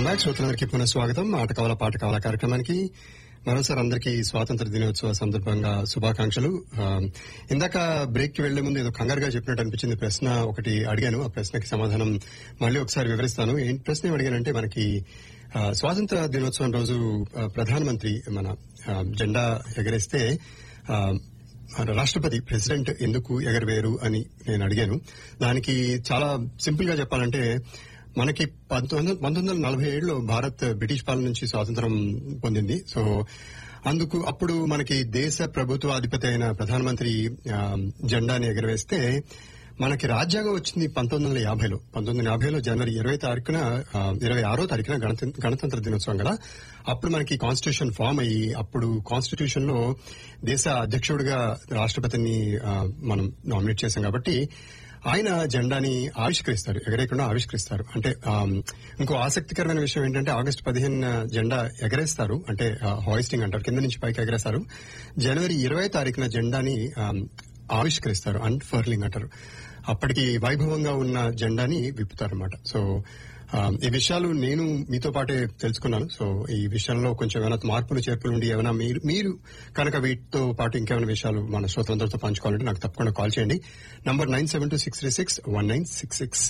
welcome back శ్రోతలందరికీ పునః స్వాగతం ఆట కావాల పాట కావాల కార్యక్రమానికి మరోసారి అందరికీ స్వాతంత్ర దినోత్సవ సందర్భంగా శుభాకాంక్షలు ఆ, ఇందాక బ్రేక్ కి వెళ్లే ముందు ఏదో కంగారుగా చెప్పినట్టు అనిపించింది ప్రశ్న ఒకటి అడిగాను ఆ ప్రశ్నకి సమాధానం మళ్ళీ ఒకసారి వివరిస్తాను ఏంటి ప్రశ్న ఏం అడిగానంటే మనకి ఆ, స్వాతంత్ర దినోత్సవం రోజు ఆ, ప్రధానమంత్రి మన ఆ, జెండా ఎగరేస్తే ఆ, మన రాష్ట్రపతి ప్రెసిడెంట్ ఎందుకు ఎగరవేరు అని నేను అడిగాను దానికి చాలా సింపుల్ గా చెప్పాలంటే మనకి పంతొమ్మిది పంతొమ్మిది వందల నలభై ఏడులో భారత్ బ్రిటిష్ పాలన నుంచి స్వాతంత్రం పొందింది సో అందుకు అప్పుడు మనకి దేశ ప్రభుత్వాధిపతి అయిన ప్రధానమంత్రి ఆ, జెండాని ఎగరవేస్తే మనకి రాజ్యాంగం వచ్చింది పంతొమ్మిది వందల యాభైలో పంతొమ్మిది వందల యాభైలో జనవరి ఇరవై తారీఖున ఆ, ఇరవై ఆరో తారీఖున గణత- గణతంత్ర దినోత్సవం కదా అప్పుడు మనకి కాన్స్టిట్యూషన్ ఫామ్ అయ్యి అప్పుడు కాన్స్టిట్యూషన్ లో దేశ అధ్యక్షుడిగా రాష్ట్రపతిని ఆ, మనం నామినేట్ చేశాం కాబట్టి ఆయన జెండాని ఆవిష్కరిస్తారు ఎగరేయకుండా ఆవిష్కరిస్తారు అంటే ఆమ్, ఇంకో ఆసక్తికరమైన విషయం ఏంటంటే ఆగస్టు పదిహేను జెండా ఎగరేస్తారు అంటే హాయిస్టింగ్ అంటారు కింద నుంచి పైకి ఎగరేస్తారు జనవరి ఇరవై తారీఖున జెండాని ఆమ్, ఆవిష్కరిస్తారు అన్ఫర్లింగ్ అంటారు అప్పటికి వైభవంగా ఉన్న జెండాని విప్పుతారన్నమాట సో ఆ, ఈ విషయాలు నేను మీతో పాటే తెలుసుకున్నాను సో ఈ విషయంలో కొంచెం ఏమైనా మార్పులు చేర్పులు ఉండి ఏమైనా మీరు మీరు కనుక వీటితో పాటు ఇంకేమైనా విషయాలు మన శ్రోతలందరితో పంచుకోవాలంటే నాకు తప్పకుండా కాల్ చేయండి number nine seven two six three six one nine six six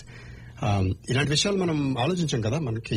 ఇలాంటి విషయాలు మనం ఆలోచించాం కదా మనకి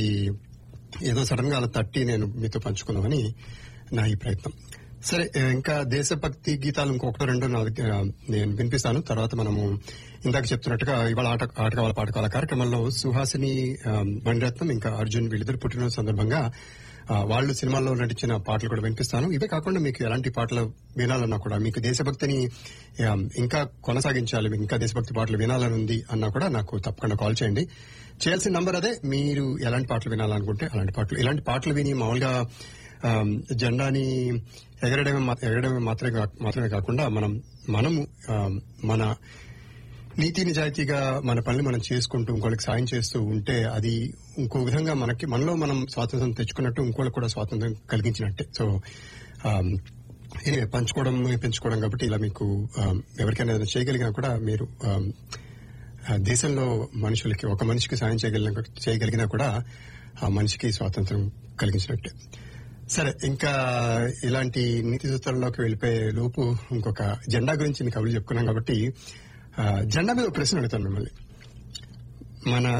ఏదో సడన్ గా అలా తట్టి నేను మీతో పంచుకుందామని నా ఈ ప్రయత్నం సరే ఇంకా దేశభక్తి గీతాలు ఇంకొకటో రెండో నా దగ్గర నేను వినిపిస్తాను తర్వాత మనము ఇందాక చెప్తున్నట్టుగా ఇవాళ ఆట ఆట కావాల పాట కావాల కార్యక్రమంలో సుహాసిని ఆ, మణిరత్నం ఇంకా అర్జున్ వీళ్ళిద్దరు పుట్టినరోజు సందర్భంగా ఆ, వాళ్ళు సినిమాల్లో నటించిన పాటలు కూడా వినిపిస్తాను ఇవే కాకుండా మీకు ఎలాంటి పాటలు వినాలన్నా కూడా మీకు దేశభక్తిని ఆ, ఇంకా కొనసాగించాలి మీకు ఇంకా దేశభక్తి పాటలు వినాలని ఉంది అన్నా కూడా నాకు తప్పకుండా కాల్ చేయండి చేయాల్సిన నంబర్ అదే మీరు ఎలాంటి పాటలు వినాలనుకుంటే అలాంటి పాటలు ఇలాంటి పాటలు విని మామూలుగా ఆ, జెండాని ఎగరడమే మా- ఎగరడమే మాత్రమే కా- మాత్రమే కాకుండా మనం మనము ఆ, మన నీతి నిజాయితీగా మన పనులు మనం చేసుకుంటూ ఇంకోళ్ళకి సాయం చేస్తూ ఉంటే అది ఇంకో విధంగా మనకి మనలో మనం స్వాతంత్రం తెచ్చుకున్నట్టు ఇంకోళ్ళకి కూడా స్వాతంత్రం కలిగించినట్టే సో ఆమ్, ఇది పంచుకోవడం పెంచుకోవడం కాబట్టి ఇలా మీకు ఆమ్, ఎవరికైనా ఏదైనా చేయగలిగినా కూడా మీరు ఆమ్, ఆ దేశంలో మనుషులకి ఒక మనిషికి సాయం చేయగలిగిన చేయగలిగినా కూడా ఆ మనిషికి స్వాతంత్రం కలిగించినట్టే సరే ఇంకా ఇలాంటి నీతి సూత్రాల్లోకి వెళ్ళిపోయే లోపు ఇంకొక జెండా గురించి మీకు కబుర్లు చెప్పుకున్నాం కాబట్టి ఆ, జెండా మీద ఒక ప్రశ్న అడుగుతాను మిమ్మల్ని మన